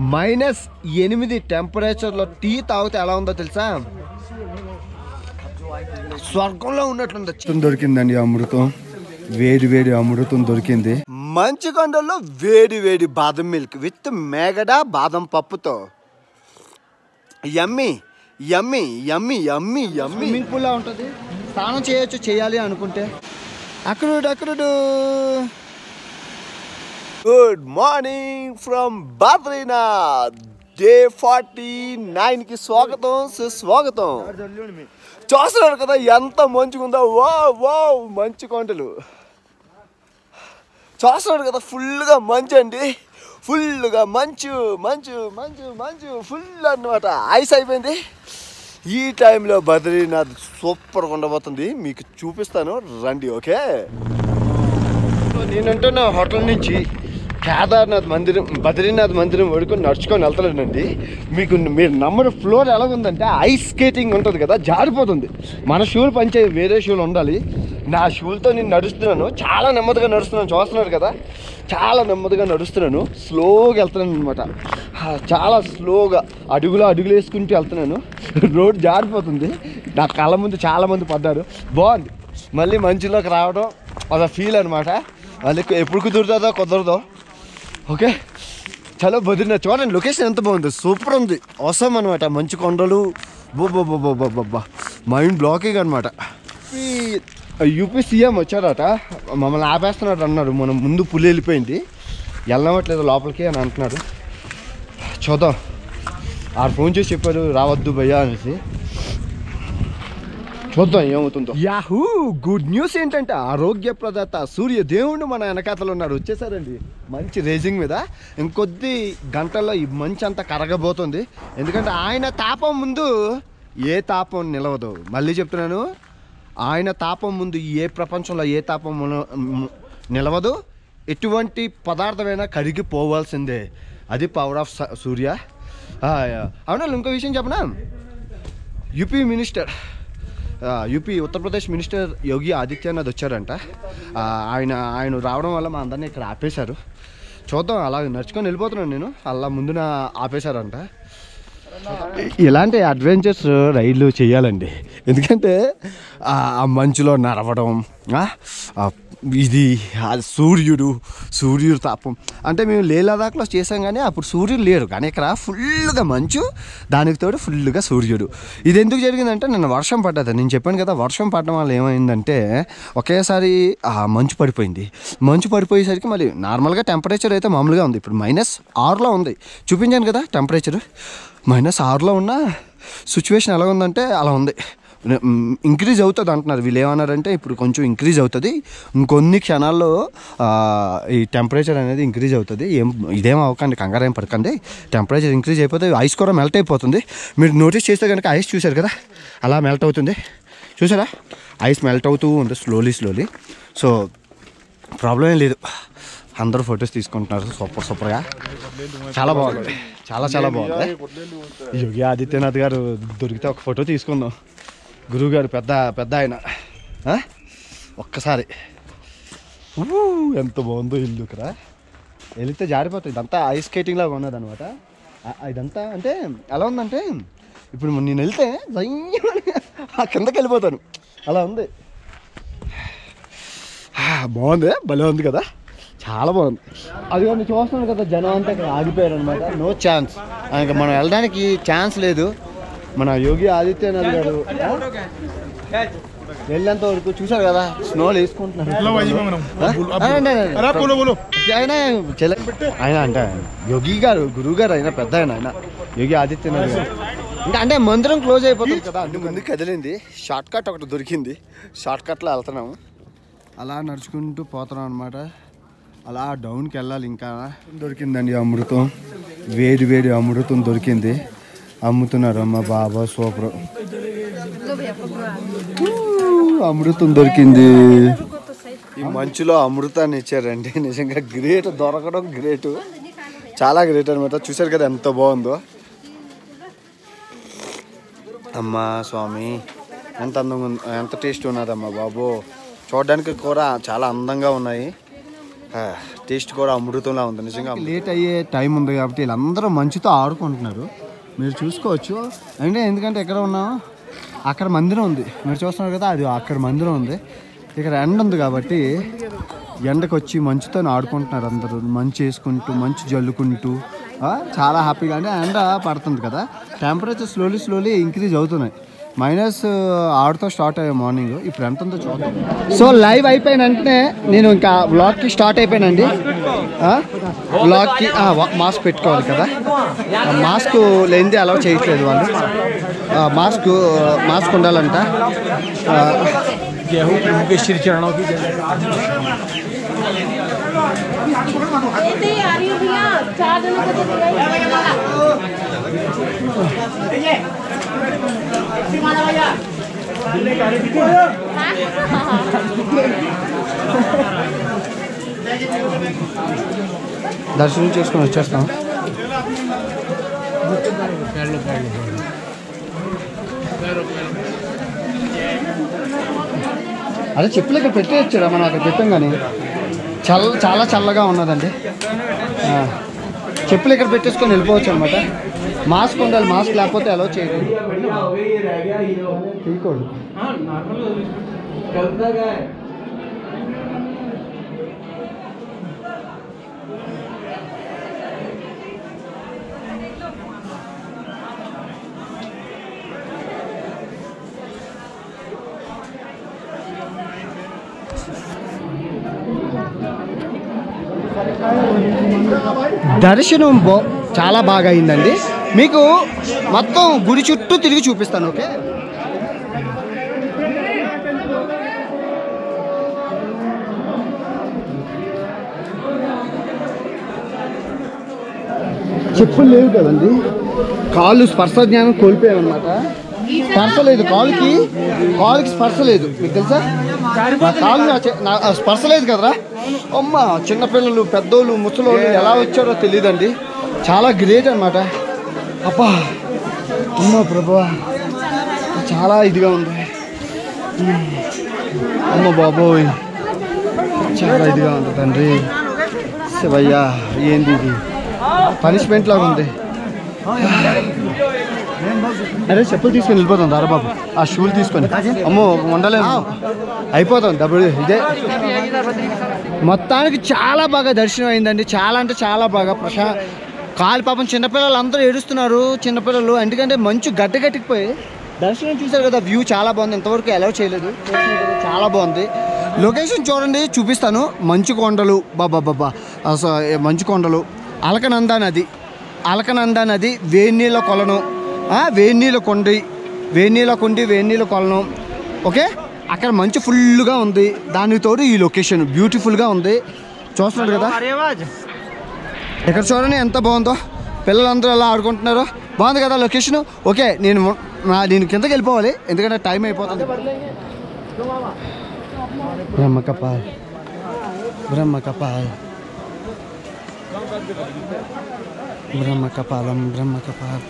Minus ఎనిమిది టెంపరేచర్లో tea తాగితే ఎలా ఉందో తెలుసా స్వర్గంలో ఉన్నట్లుంది దొరికిందండి అమృతం వేడి వేడి అమృతం దొరికింది మంచి కొండల్లో వేడి వేడి బాదం మిల్క్ విత్ మేగడ బాదం పప్పుతో yummy yummy yummy yummy yummy swimming pool లా ఉంటుంది స్నానం చేయొచ్చు చేయాలి అనుకుంటే అక్కడు అక్కడు good morning from Badrinath day forty నైన్కి స్వాగతం సుస్వాగతం చూస్తున్నారు కదా ఎంత మంచిగా ఉందో వా వా మంచు కొండలు చూస్తున్నారు కదా ఫుల్గా మంచు అండి ఫుల్గా మంచు మంచు మంచు మంచు ఫుల్ అన్నమాట ఐస్ అయిపోయింది ఈ టైంలో బద్రీనాథ్ సూపర్గా ఉండబోతుంది మీకు చూపిస్తాను రండి ఓకే నేనంటున్న హోటల్ నుంచి కేదార్నాథ్ మందిరం బద్రీనాథ్ మందిరం వడుకొని నడుచుకొని వెళ్తున్నానండి మీకు మీరు నమ్మరు ఫ్లోర్ ఎలా ఉందంటే ఐస్ స్కేటింగ్ ఉంటుంది కదా జారిపోతుంది మన షూలు పంచే వేరే షూలు ఉండాలి నా షూలతో నేను నడుస్తున్నాను చాలా నెమ్మదిగా నడుస్తున్నాను చూస్తున్నారు కదా చాలా నెమ్మదిగా నడుస్తున్నాను స్లోగా వెళ్తున్నాను అనమాట చాలా స్లోగా అడుగులో అడుగులు వేసుకుంటూ వెళ్తున్నాను రోడ్ జారిపోతుంది నా కళ్ళ ముందు చాలా మంది పడ్డారు బాగుంది మళ్ళీ మంచులోకి రావడం ఒక ఫీల్ అనమాట మళ్ళీ ఎప్పుడు కుదురుతుందో కుదరదో ఓకే చలో బదిరిన చూడండి లొకేషన్ ఎంత బాగుంది సూపర్ ఉంది అవసరం అనమాట మంచి కొండలు బొబ్బా మైండ్ బ్లాకింగ్ అనమాట యూపీ సీఎం వచ్చారట మమ్మల్ని ఆపేస్తున్నాడు అన్నారు మనం ముందు పులి వెళ్ళిపోయింది వెళ్ళవట్లేదు లోపలికి అని అంటున్నాడు చూద్దాం ఆ ఫోన్ చేసి చెప్పారు రావద్దు భయ్యా అనేసి చూద్దాం ఏమవుతుందో యాహూ గుడ్ న్యూస్ ఏంటంటే ఆరోగ్య ప్రదాత సూర్య దేవుడు మన వెనకాతలు ఉన్నాడు వచ్చేసారండి మంచి రేజింగ్ మీద ఇంకొద్ది గంటల్లో ఈ మంచి అంతా కరగబోతుంది ఎందుకంటే ఆయన తాపం ముందు ఏ తాపం నిలవదు మళ్ళీ చెప్తున్నాను ఆయన తాపం ముందు ఏ ప్రపంచంలో ఏ తాపం మున- మ్, నిలవదు ఎటువంటి పదార్థమైనా కరిగిపోవాల్సిందే అది పవర్ ఆఫ్ సూర్య ఆ, అవునా ఇంకో విషయం చెప్పనా యూపీ మినిస్టర్ ఆ, యూపీ ఉత్తరప్రదేశ్ మినిస్టర్ యోగి ఆదిత్యనాథ్ వచ్చారంట ఆ, ఆయన ఆయన రావడం వల్ల మా అందరినీ ఇక్కడ ఆపేశారు చూద్దాం అలా నడుచుకొని వెళ్ళిపోతున్నాను నేను అలా ముందున ఆపేశారంట ఇలాంటి అడ్వెంచర్స్ రైడ్లు చేయాలండి ఎందుకంటే ఆ ఆ మంచులో నడవడం ఆ, ఆ ఇది ఆ సూర్యుడు సూర్యుడు తాపం అంటే మేము లే లదాఖ్లో చేసాం కానీ అప్పుడు సూర్యుడు లేరు కానీ ఇక్కడ ఫుల్గా మంచు దానికి తోడు ఫుల్గా సూర్యుడు ఇది ఎందుకు జరిగిందంటే నిన్న వర్షం పడ్డది నేను చెప్పాను కదా వర్షం పడడం వల్ల ఏమైందంటే ఒకేసారి ఆ మంచు పడిపోయింది మంచు పడిపోయేసరికి మళ్ళీ నార్మల్గా టెంపరేచర్ అయితే మామూలుగా ఉంది ఇప్పుడు మైనస్ ఆరులో ఉంది చూపించాను కదా టెంపరేచర్ మైనస్ ఆరులో ఉన్న సిచ్యువేషన్ ఎలా ఉందంటే అలా ఉంది ఇంక్రీజ్ అవుతుంది అంటున్నారు వీళ్ళు ఏమన్నారంటే ఇప్పుడు కొంచెం ఇంక్రీజ్ అవుతుంది ఇంకొన్ని క్షణాల్లో ఆ, ఈ టెంపరేచర్ అనేది ఇంక్రీజ్ అవుతుంది ఏం ఇదేం అవ్వకండి కంగారు ఏం పడకండి టెంపరేచర్ ఇంక్రీజ్ అయిపోతే ఐస్ కూడా మెల్ట్ అయిపోతుంది మీరు నోటీస్ చేస్తే కనుక ఐస్ చూశారు కదా అలా మెల్ట్ అవుతుంది చూసారా ఐస్ మెల్ట్ అవుతూ ఉంది స్లోలీ స్లోలీ సో ప్రాబ్లం ఏం లేదు అందరూ ఫొటోస్ తీసుకుంటున్నారు సూపర్ సూపర్గా చాలా బాగుంది చాలా చాలా బాగుంది యోగి ఆదిత్యనాథ్ గారు దొరికితే ఒక ఫోటో తీసుకుందాం గురువు గారు పెద్ద పెద్ద ఆయన ఆ? ఒక్కసారి ఊ, ఎంత బాగుందో ఇల్లు ఇక్కడ వెళితే జారిపోతుంది ఇదంతా ఐస్ స్కేటింగ్ లాగా ఉన్నది అనమాట ఇదంతా అంటే ఎలా ఉందంటే ఇప్పుడు నేను వెళ్తే జయ్యమని ఆ కిందకి వెళ్ళిపోతాను అలా ఉంది ఆ, బాగుంది భలే ఉంది కదా చాలా బాగుంది అది కానీ చూస్తున్నాను కదా జనం అంతా ఇక్కడ ఆగిపోయారు అనమాట నో ఛాన్స్ ఇంకా మనం వెళ్ళడానికి ఛాన్స్ లేదు మన యోగి ఆదిత్యనాథ్ గారు ఆ? వెళ్ళేంత వరకు చూసారు కదా స్నో వేసుకుంటున్నారు ఆ? ఆ, అంటే, ఆయన చెల- ఆయన అంటే యోగి గారు గురువు గారు ఆయన పెద్ద ఆయన ఆయన యోగి ఆదిత్యనాథ్ గారు ఇంకా అంటే మందిరం క్లోజ్ అయిపోతుంది కదా అన్ని ముందు కదిలింది షార్ట్ కట్ ఒకటి దొరికింది షార్ట్ కట్లో వెళ్తున్నాము అలా నడుచుకుంటూ పోతున్నాం అనమాట అలా డౌన్కి వెళ్ళాలి ఇంకా దొరికిందండి అమృతం వేడి వేడి అమృతం దొరికింది అమ్ముతున్నారు అమ్మ బాబా సూపర్ అమృతం దొరికింది ఈ మంచులో అమృతాన్ని ఇచ్చారండి నిజంగా గ్రేట్ దొరకడం గ్రేట్ చాలా గ్రేట్ అనమాట చూశారు కదా ఎంత బాగుందో అమ్మా స్వామి ఎంత అందంగా ఉంది ఎంత టేస్ట్ ఉన్నదమ్మా బాబు చూడడానికి కూర చాలా అందంగా ఉన్నాయి టేస్ట్ కూడా అమృతంలా ఉంది నిజంగా లేట్ అయ్యే టైం ఉంది కాబట్టి వీళ్ళందరూ మంచుతో ఆడుకుంటున్నారు మీరు చూసుకోవచ్చు అంటే ఎందుకంటే ఎక్కడ ఉన్నాం అక్కడ మందిరం ఉంది మీరు చూస్తున్నారు కదా అది అక్కడ మందిరం ఉంది ఇక్కడ ఎండ ఉంది కాబట్టి ఎండకు వచ్చి మంచుతో ఆడుకుంటున్నారు అందరూ మంచు వేసుకుంటూ మంచు జల్లుకుంటూ ఆ, చాలా హ్యాపీగా అంటే ఎండ పడుతుంది కదా టెంపరేచర్ స్లోలీ స్లోలీ ఇంక్రీజ్ అవుతున్నాయి మైనస్ ఆరుతో స్టార్ట్ అయ్యే మార్నింగ్ ఇప్పుడు ఎంత ఉందో చూద్దాం సో లైవ్ అయిపోయిన వెంటనే నేను ఇంకా వ్లాగ్కి స్టార్ట్ అయిపోయానండి ఆ, వ్లాగ్కి ఆ, వా- మాస్క్ పెట్టుకోవాలి కదా ఆ, మాస్క్ లేనిది అలౌ చేయట్లేదు వాళ్ళు ఆ, మాస్క్ మాస్క్ ఉండాలంట ఆ, गेहूँ प्रभु के श्री चरणों की जय देते ही आ रही हूँ भैया चार जनों को तो दिया దర్శనం చేసుకొని వచ్చేస్తాం అదే చెప్పులు ఇక్కడ పెట్టేయచ్చురా మనం అక్కడ పెట్టాం కానీ చల్ల చాలా చల్లగా ఉన్నదండి ఆ, చెప్పులు ఇక్కడ పెట్టేసుకొని వెళ్ళిపోవచ్చు అనమాట మాస్క్ ఉండాలి మాస్క్ లేకపోతే అలౌ చేయకూడదు తీయకూడదు దర్శనం బో చాలా బాగా అయిందండి మీకు మొత్తం గుడి చుట్టూ తిరిగి చూపిస్తాను ఓకే చెప్పులు లేవు కదండి కాళ్ళు స్పర్శ జ్ఞానం కోల్పోయామన్నమాట స్పర్శ లేదు కాలుకి కాలుకి స్పర్శ లేదు మీకు తెలుసా నా కాలు నా చే- నా ఆ స్పర్శ లేదు కదరా అమ్మ చిన్నపిల్లలు పెద్దోళ్ళు ముసలోళ్ళు ఎలా వచ్చారో తెలియదండి చాలా గ్రేట్ అన్నమాట అబ్బా అమ్మ ప్రభా చాలా ఇదిగా ఉంది ఉమ్. అమ్మ బాబోయ్ చాలా ఇదిగా ఉంది తండ్రి శివయ్యా ఏంది ఇది పనిష్మెంట్ లాగా ఉంది అరే చెప్పులు తీసుకొని వెళ్ళిపోతాం దారా బాబు ఆ షూలు తీసుకొని అమ్మో ఉండలేము అయిపోతాం డబ్బులు ఇదే మొత్తానికి చాలా బాగా దర్శనం అయిందండి చాలా అంటే చాలా బాగా ప్రశా కాలు పాపం చిన్నపిల్లలు అందరూ ఏడుస్తున్నారు చిన్నపిల్లలు ఎందుకంటే మంచు గడ్డ గట్టికిపోయి దర్శనం చూశారు కదా వ్యూ చాలా బాగుంది ఇంతవరకు అలౌ చేయలేదు చూస్తున్నారు కదా, చాలా బాగుంది లొకేషన్ చూడండి చూపిస్తాను మంచు కొండలు బాబా బాబా అసలు ఏ మంచు కొండలు అలకనంద నది అలకనంద నది వేణీళ్ళ కొలను ఆ, వేణీళ్ళ కొండి వేణీళ్ళ కొండి వేణీళ్ళ కొలను ఓకే అక్కడ మంచు ఫుల్గా ఉంది దానితోటి ఈ లొకేషన్ బ్యూటిఫుల్గా ఉంది చూస్తున్నారు కదా ఇక్కడ చూడండి ఎంత బాగుందో పిల్లలందరూ ఎలా ఆడుకుంటున్నారో బాగుంది కదా లొకేషన్ ఓకే నేను మొ- నా- నేను కిందకి వెళ్ళిపోవాలి ఎందుకంటే టైం అయిపోతుంది బ్రహ్మ కపాల్ బ్రహ్మ కపాల్ బ్రహ్మ కపాలం బ్రహ్మ కపాల్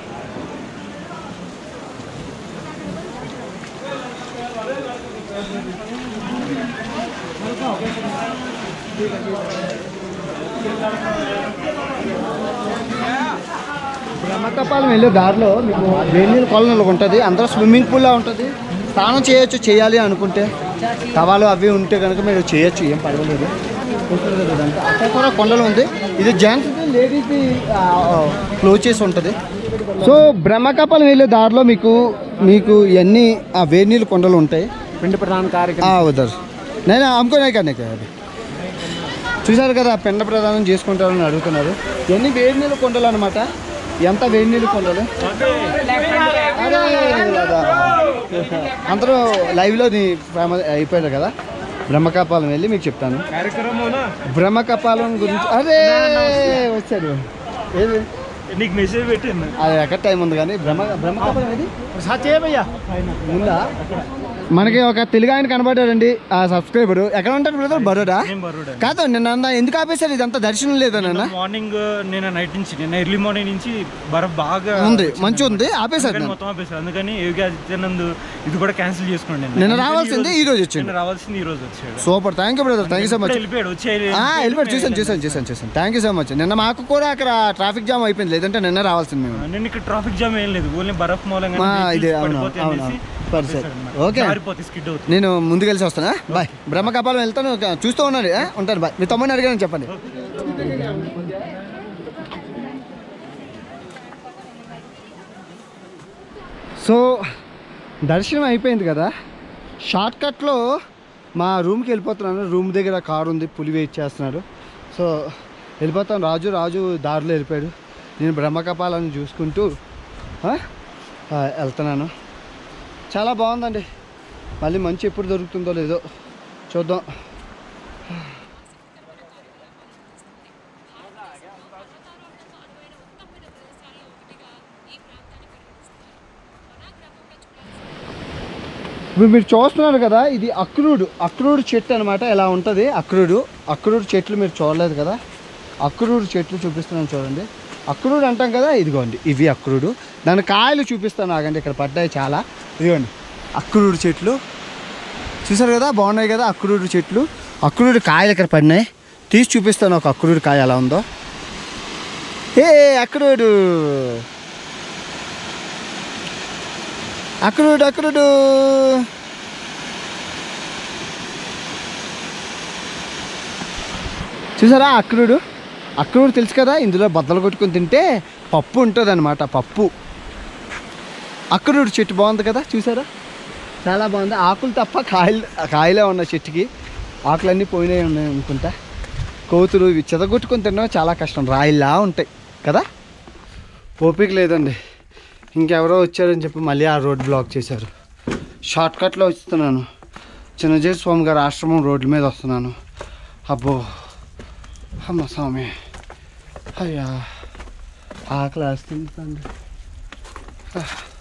బ్రహ్మకపాలం వెళ్ళే దారిలో మీకు వేణీళ్ళ కొలను ఉంటుంది అందరూ స్విమ్మింగ్ పూల్లా ఉంటుంది స్నానం చేయొచ్చు చేయాలి అనుకుంటే తవాలు అవి ఉంటే కనుక మీరు చేయొచ్చు ఏం పర్వాలేదు చూస్తారు కదా ఇదంతా. అక్కడ కూడా కొండలు ఉంది ఇది జెంట్స్ లేడీస్ది క్లోజ్ చేసి ఉంటుంది సో బ్రహ్మకపాలం వెళ్ళే దారిలో మీకు మీకు ఇవన్నీ ఆ వేణీళ్ళ కొండలు ఉంటాయి पिंड प्रदान कार्य ఆ, ఉదర్ నేను అమ్ముకునే కానీ అది చూశారు కదా పిండ ప్రదానం చేసుకుంటారని అడుగుతున్నారు ఇవన్నీ వేడి నీళ్ళు కొండలు అనమాట ఎంత వేడి నీళ్ళు కొండలు అరే కదా. అందరూ లైవ్లో ఫేమస్ అయిపోయారు కదా బ్రహ్మకపాలం వెళ్ళి మీకు చెప్తాను कार्यक्रम हो ना బ్రహ్మకపాలం గురించి అరే వచ్చాడు ఏది నీకు మెసేజ్ పెట్టింది అది ఎక్కడ టైం ఉంది కానీ బ్రహ్మ బ్రహ్మకపాలం ఏది సచ్చే భయ్యా ఉందా మనకి ఒక తెలుగు ఆయన కనబడ్డాడండి ఆ సబ్స్క్రైబర్ ఎక్కడ ఉంటాడు బ్రదర్ బరోడా నేను బరోడా కాదు నిన్న అన్న ఎందుకు ఆపేశారు ఇదంతా దర్శనం లేదన్న మార్నింగ్ నేను నైట్ నుంచి నిన్న ఎర్లీ మార్నింగ్ నుంచి బరఫ్ బాగా ఉంది మంచి ఉంది ఆపేశారు అందుకని నన్ను. మొత్తం ఆపేసారు అందుకని యోగి ఆదిత్యానంద్ ఇది కూడా క్యాన్సిల్ చేసుకోండి నిన్న. నిన్న అందుకని రావాల్సింది ఈ ఈ రోజు రోజు- వచ్చింది నిన్న రావాల్సింది ఈ రోజు వచ్చాడు super thank you brother thank you so much ఇప్పుడే వెళ్ళిపోయాడు వచ్చే ఆ, వెళ్ళిపోయాడు చూసాను చూసాను చూసాను చూసాను థ్యాంక్ యూ సో మచ్ నిన్న మాకు కూడా అక్కడ ట్రాఫిక్ జామ్ అయిపోయింది లేదంటే నిన్న రావాల్సింది మేము నేను ఇక్కడ ట్రాఫిక్ జామ్ ఏం లేదు ఓన్లీ బరఫ్ మూలంగా మా, vehicles ఇది అవును, పడిపోతాయి అవును, అనేసి సరే, సరే. ఆపేశారన్నమాట. ఓకే. జారిపోతాయి స్కిడ్ అవుతుంది నేను ముందుకు వెళ్ళి వస్తానా బాయ్ బ్రహ్మకపాలం వెళ్తాను ఒక- చూస్తూ ఉన్నాను ఆ? ఉంటాను బాయ్ మీ తమ్ముడిని అడిగాను చెప్పండి సో దర్శనం అయిపోయింది కదా షార్ట్ కట్లో మా రూమ్కి వెళ్ళిపోతున్నాను రూమ్ దగ్గర కారు ఉంది పులి వెయిట్ చేస్తున్నాడు సో వెళ్ళిపోతాను రాజు రాజు దారిలో వెళ్ళిపోయాడు నేను బ్రహ్మకపాలను చూసుకుంటూ ఆ, ఆ, వెళ్తున్నాను చాలా బాగుందండి మళ్ళీ మంచి ఎప్పుడు దొరుకుతుందో లేదో చూద్దాం ఇప్పుడు మీరు చూస్తున్నారు కదా ఇది అక్రూడు అక్రూడు చెట్టు అనమాట ఎలా ఉంటుంది అక్రూడు అక్రూడు చెట్లు మీరు చూడలేదు కదా అక్రూడు చెట్లు చూపిస్తున్నాను చూడండి అక్రూడు అంటాం కదా ఇదిగోండి ఇవి అక్రూడు దాని కాయలు చూపిస్తాను ఆగండి ఇక్కడ పడ్డాయి చాలా ఇదిగోండి అక్రూడు చెట్లు చూసారు కదా బాగున్నాయి కదా అక్రూడు చెట్లు అక్రూడు కాయలు ఇక్కడ పడినాయి తీసి చూపిస్తాను ఒక అక్రూడు కాయ ఎలా ఉందో ఏ అక్రూడు అక్రూడు అక్రూడు చూసారా అక్రూడు అక్రూడు తెలుసు కదా ఇందులో బద్దలు కొట్టుకొని తింటే పప్పు ఉంటుంది అనమాట పప్పు అక్రూడు చెట్టు బాగుంది కదా చూసారా చాలా బాగుంది ఆకులు తప్ప కాయలు కాయలే ఉన్నాయి చెట్టుకి ఆకులన్నీ పోయినాయి ఉన్నాయి అనుకుంటా కోతులు ఇవి చెదగొట్టుకొని తినడం చాలా కష్టం రాయిలా ఉంటాయి కదా ఓపిక లేదండి ఇంకెవరో వచ్చారని చెప్పి మళ్ళీ ఆ రోడ్ బ్లాక్ చేశారు షార్ట్ కట్లో వస్తున్నాను చిన్నజయ స్వామి గారి ఆశ్రమం రోడ్ల మీద వస్తున్నాను అబ్బో అమ్మ స్వామి అయ్యా ఆకలి వేస్తుంది తండ్రి